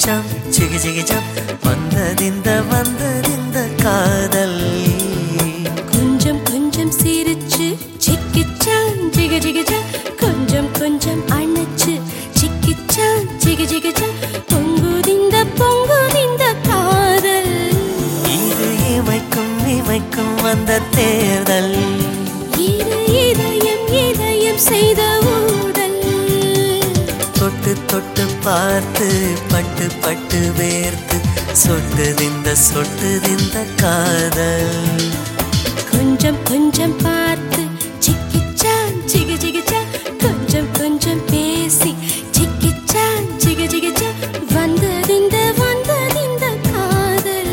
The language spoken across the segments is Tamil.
சிக்கிச்சாம் சிகி சிகிச்சாம் வந்ததிந்த வந்ததிந்த காதல் கொஞ்சம் கொஞ்சம் சிரிச்சு சிக்கிச்சான் ஜிக ஜிகிச்சா கொஞ்சம் கொஞ்சம் அணைச்சு சிக்கிச்சான் ஜிக ஜிகிச்சா பொங்குதிந்த பொங்குதிந்த காதல் இது இமைக்கும் இமைக்கும் வந்த தேர்தல் இரு இதயம் இதயம் செய்த ஊடல் தொட்டு தொட்டு பார்த்து பட்டு பட்டு வேர்த்து சொட்டுதிந்த சொட்டுதிந்த காதல் கொஞ்சம் கொஞ்சம் பார்த்து சிக்கிச்சான் ஜிக ஜிகிச்சா கொஞ்சம் கொஞ்சம் பேசி சிக்கிச்சான் ஜிக ஜிகிச்சா வந்ததிந்த வந்ததிந்த காதல்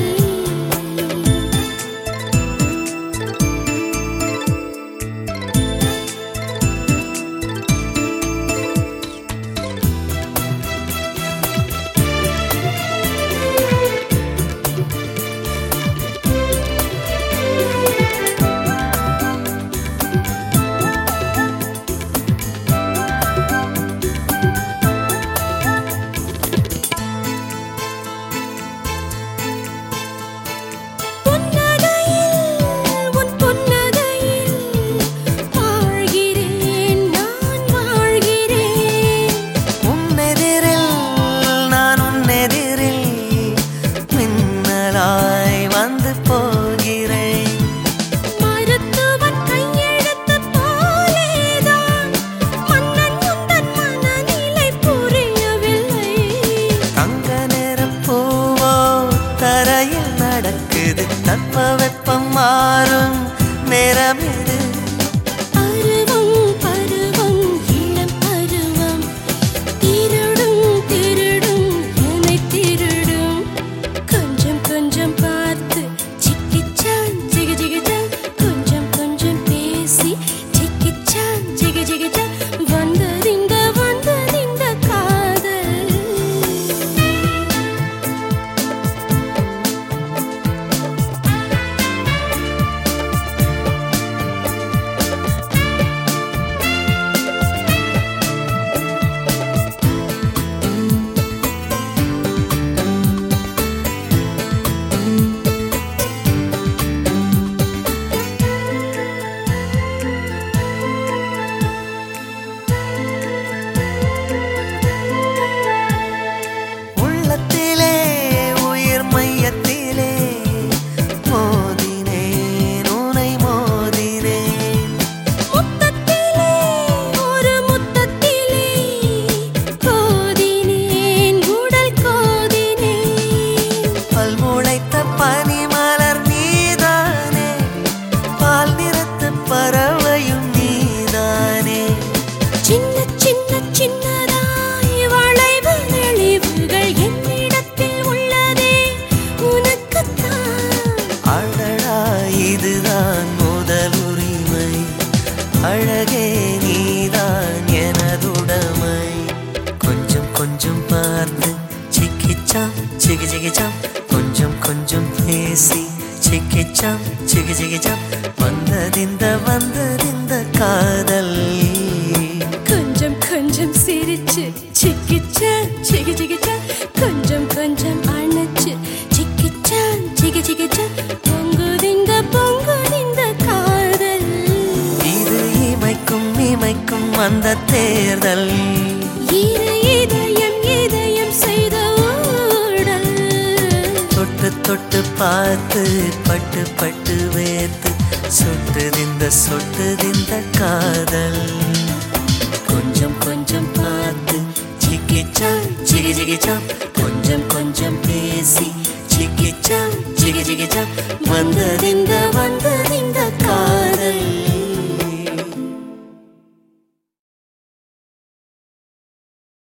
புன்னகையில் உன் புன்னகையில் வாழ்கிறேன் நான் வாழ்கிறேன் உன்னெதிரில் நான் உன்னெதிரில் மின்னலாய் வந்து போகிறேன் மருத்துவன் கையெழுத்து போலேதான் மன்னன் உந்தன் மனநிலை புரியவில்லை தங்க நிற பூவோ தரையில் நடக்குது தட்ப வெப்பம் மாறும் நேரம் இது பருவம் பருவம் இளம் பருவம் திருடும் திருடும் என்னை திருடும் கொஞ்சம் கொஞ்சம் பார்த்து சிக்கிச்சான் ஜிக ஜிகிச்சான் கொஞ்சம் கொஞ்சம் பேசி சிக்கிச்சான் ஜிக ஜிகிச்சான் வந்ததிந்த வந்ததிந்த காதல் உள்ளத்திலே உயிர் மையத்திலே மோதினேன் உனை மோதினேன் முத்தத்திலே ஒரு முத்தத்திலே கோதினேன் உடல் கோதினேன் பல்முளைத்த பனிமலர் நீதானே பால் நிறத்த பறவையும் நீதானே சின்ன சின்ன சின்னதாய் வளைவு நெளிவுகள் என்னிடத்தில் உள்ளதே உனக்குத்தான் அழடா இதுதான் முதல் உரிமை அழகே நீதான் எனதுடைமை கொஞ்சம் கொஞ்சம் பார்த்து சிக்கிச்சாம் சிகி சிகிச்சாம் கொஞ்சம் கொஞ்சம் பேசி சிக்கிச்சாம் சிகி சிகிச்சாம் வந்ததிந்த வந்ததிந்த காதல் கொஞ்சம் கொஞ்சம் சிரிச்சு சிக்கிச்சா சிகி சிகிச்சா கொஞ்சம் கொஞ்சம் அணைச்சு சிக்கிச்சா சிகி சிகிச்சா பொங்குதிந்த பொங்குதிந்த காதல் இது இமைக்கும் இமைக்கும் அந்த தேர்தல் இரு இதயம் இதயம் செய்த ஊடல் தொட்டு தொட்டு பார்த்து பட்டு பட்டு வேர்த்து சொட்டுதிந்த சொட்டுதிந்த காதல் கொஞ்சம் கொஞ்சம் பார்த்து சிக்கிச்சா சிகி சிகிச்சா கொஞ்சம் கொஞ்சம் பேசி சிக்கிச்சா சிகி சிகிச்சா வந்ததிந்த வந்த